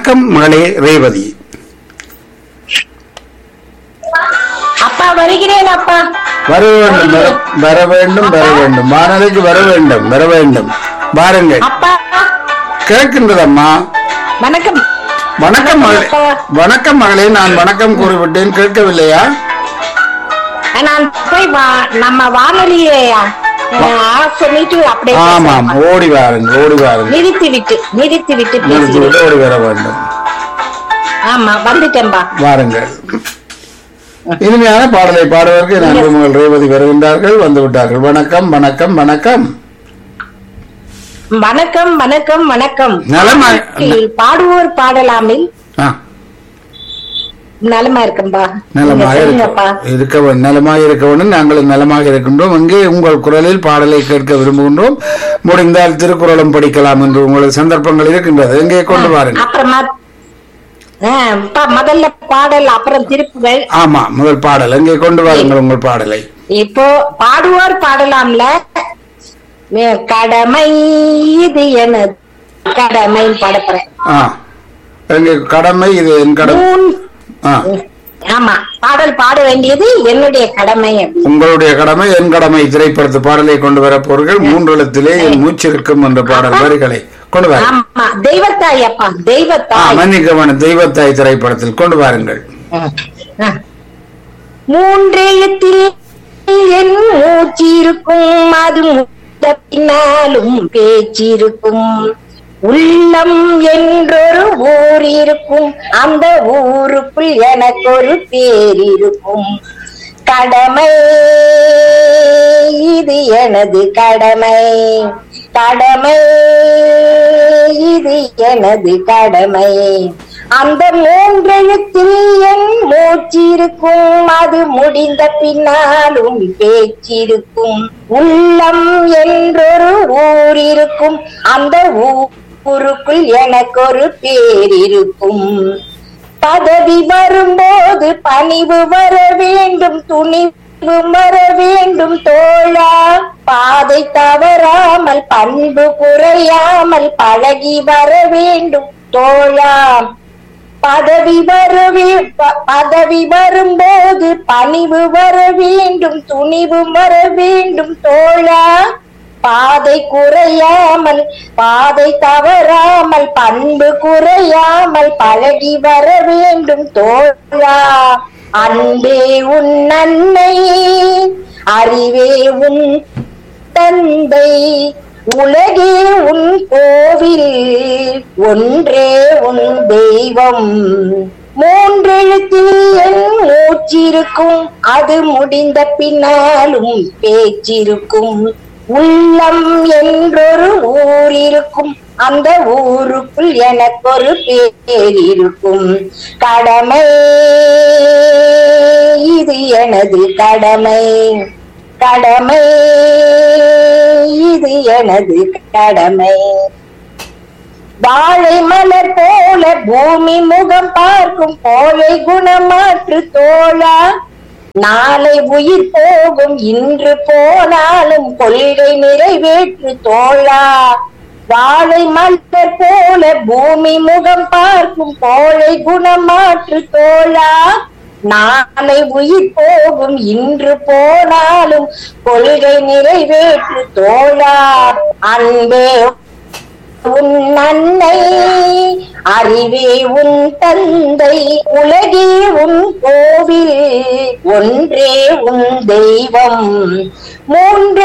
வணக்கம் மகளே ரேவதி அப்பா வருகிறேன் அப்பா வர வேண்டும் வர- வர வேண்டும் வர வேண்டும் வானொலிக்கு வர வேண்டும் வர வேண்டும் வாருங்கள் அப்பா கேட்கின்றதம்மா வணக்கம் வணக்கம் மகளே அப்பா. வணக்கம் மகளே நான் வணக்கம் கூறிவிட்டேன் கேட்கவில்லையா நான் போய் வா- நம்ம வானொலியை ஆஃப் பண்ணிட்டு அப்படியே ஆமாம் பேசுறேன். ஓடி வாருங்க ஓடி வாருங்க நிறுத்தி விட்டு நிறுத்தி விட்டு நிறுத்தி பேசுகிறேன் விட்டு ஓடி வர வேண்டும் ஆமா வந்துட்டேன்பா வாருங்கள் இனிமையான பாடலை பாடுவதற்கு நண்பு மகள் ரேவதி வருகின்றார்கள் வந்து விட்டார்கள் வணக்கம் வணக்கம் வணக்கம் வணக்கம் வணக்கம் வணக்கம் நலமா பாடுவோர் பாடலாமில் ஆ, நலமா இருக்கம்பா நலமாக நீங்க சொல்லுங்கப்பா இருக்க இருக்க வே- நலமாக இருக்க வேண்டும் நாங்களும் நலமாக இருக்கின்றோம் இங்கே உங்கள் குரலில் பாடலை கேட்க விரும்புகின்றோம் முடிந்தால் திருக்குறளும் படிக்கலாம் என்று உங்களுக்கு சந்தர்ப்பங்கள் இருக்கின்றது இங்கே கொண்டு வாருங்கள் அப்புறமா ஆ, அப்பா, முதல்ல பாடல் அப்புறம் திருப்புகள் ஆமா முதல் பாடல் இங்கே கொண்டு வாருங்கள் உங்கள் பாடலை இப்போ பாடுவோர் பாடலாம்ல ஏ, கடமை இது எனது கடமை பாடப்படுறேன் ஆ எங்கே கடமை இது என் கடமை மூன் ஆ ஆமா பாடல் பாட வேண்டியது என்னுடைய கடமை அப்படி. உங்களுடைய கடமை என் கடமை திரைப்படத்து பாடலை கொண்டு வரப்போர்கள் மூன்றெழுத்திலே என் மூச்சிருக்கும் என்ற பாடல் வரிகளை கொண்டு வாருங்கள் ஆமா தெய்வத்தாய் அப்பா ஆ, தெய்வத்தாய் மன்னிக்கவன தெய்வத்தாய் திரைப்படத்தில் கொண்டு வாருங்கள் ஆ. மூன்றெழுத்தில் என் மூச்சிருக்கும் அது முத்த பின்னாலும் பேச்சிருக்கும் உள்ளம் என்றொரு ஊர் இருக்கும் அந்த ஊருக்குள் எனக்கு ஒரு பேர் இருக்கும் கடமை இது எனது கடமை கடமை இது எனது கடமை அந்த மூன்றெழுத்தில் என் மூச்சிருக்கும் அது முடிந்த பின்னாலும் பேச்சிருக்கும் உள்ளம் என்றொரு ஊர் இருக்கும் அந்த ஊருக்குள் எனக்கு ஒரு பேர் இருக்கும் பதவி வரும்போது பணிவு வர வேண்டும் துணிவு வர வேண்டும் தோழா பாதை தவறாமல் பண்பு குறையாமல் பழகி வர வேண்டும் தோழா பதவி வரவே ப- பதவி வரும்போது பணிவு வர வேண்டும் துணிவு வர வேண்டும் தோழா பாதை குறையாமல் பாதை தவறாமல் பண்பு குறையாமல் பழகி வர வேண்டும் தோழா அன்பே உன் அன்னை அறிவே உன் தந்தை உலகே உன் கோவில் ஒன்றே உன் தெய்வம் மூன்றெழுத்தில் என் மூச்சிருக்கும் அது முடிந்த பின்னாலும் பேச்சிருக்கும் உள்ளம் என்றொரு ஊர் இருக்கும் அந்த ஊருக்குள் எனக்கொரு பேர் இருக்கும் கடமை இது எனது கடமை கடமை இது எனது கடமை வாழை மலர் போல பூமி முகம் பார்க்கும் கோழை குணமாற்று தோழா நாளை உயிர் போகும் இன்று போனாலும் கொள்கை நிறைவேற்று தோழா வாழை மலர் போல பூமி முகம் பார்க்கும் கோழை குணமாற்று தோழா நாளை உயிர் போகும் இன்று போனாலும் கொள்கை நிறைவேற்று தோழா அன்பே உன் அன்னை அறிவே உன் தந்தை உலகே உன் கோவில் ஒன்றே உன் தெய்வம் மூன்று